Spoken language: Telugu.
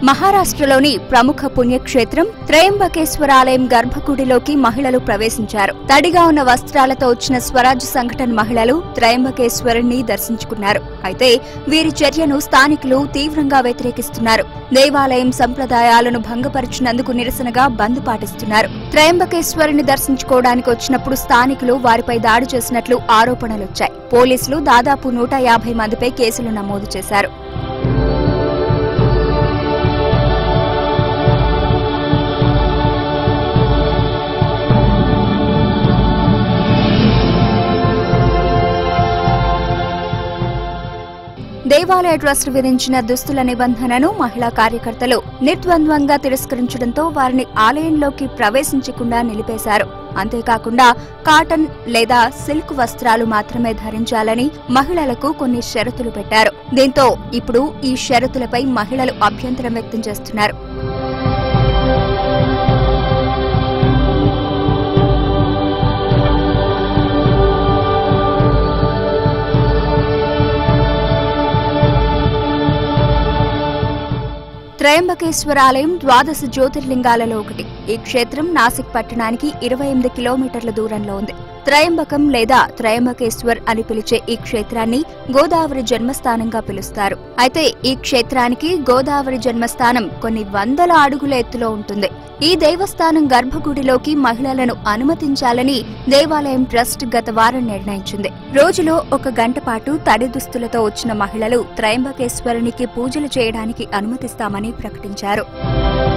మహారాష్ట్రలోని ప్రముఖ పుణ్యక్షేత్రం త్రయంబకేశ్వరాలయం గర్భగుడిలోకి మహిళలు ప్రవేశించారు తడిగా ఉన్న వస్త్రాలతో వచ్చిన స్వరాజ్ సంఘటన మహిళలు త్రయంబకేశ్వరుణ్ణి దర్శించుకున్నారు అయితే వీరి చర్యను స్థానికులు తీవ్రంగా వ్యతిరేకిస్తున్నారు దేవాలయం సంప్రదాయాలను భంగపరిచినందుకు నిరసనగా బంద్ పాటిస్తున్నారు త్రయంబకేశ్వరుని దర్శించుకోవడానికి వచ్చినప్పుడు స్థానికులు వారిపై దాడి చేసినట్లు ఆరోపణలొచ్చాయి పోలీసులు దాదాపు నూట యాభై మందిపై కేసులు నమోదు చేశారు దేవాలయ ట్రస్ట్ విధించిన దుస్తుల నిబంధనను మహిళా కార్యకర్తలు నిర్ద్వంద్వంగా తిరస్కరించడంతో వారిని ఆలయంలోకి ప్రవేశించకుండా నిలిపేశారు అంతేకాకుండా కాటన్ లేదా సిల్క్ వస్త్రాలు మాత్రమే ధరించాలని మహిళలకు కొన్ని షరతులు పెట్టారు దీంతో ఇప్పుడు ఈ షరతులపై మహిళలు అభ్యంతరం వ్యక్తం చేస్తున్నారు త్రయంబకేశ్వర ఆలయం ద్వాదశ జ్యోతిర్లింగాలలో ఒకటి ఈ క్షేత్రం నాసిక్ పట్టణానికి ఇరవై ఎనిమిది కిలోమీటర్ల దూరంలో ఉంది త్రయంబకం లేదా త్రయంబకేశ్వర్ అని పిలిచే ఈ క్షేత్రాన్ని గోదావరి జన్మస్థానంగా పిలుస్తారు అయితే ఈ క్షేత్రానికి గోదావరి జన్మస్థానం కొన్ని వందల అడుగుల ఎత్తులో ఉంటుంది ఈ దేవస్థానం గర్భగుడిలోకి మహిళలను అనుమతించాలని దేవాలయం ట్రస్ట్ గత వారం నిర్ణయించింది రోజులో ఒక గంట పాటు తడి దుస్తులతో వచ్చిన మహిళలు త్రయంబకేశ్వరునికి పూజలు చేయడానికి అనుమతిస్తామని ప్రకటించారు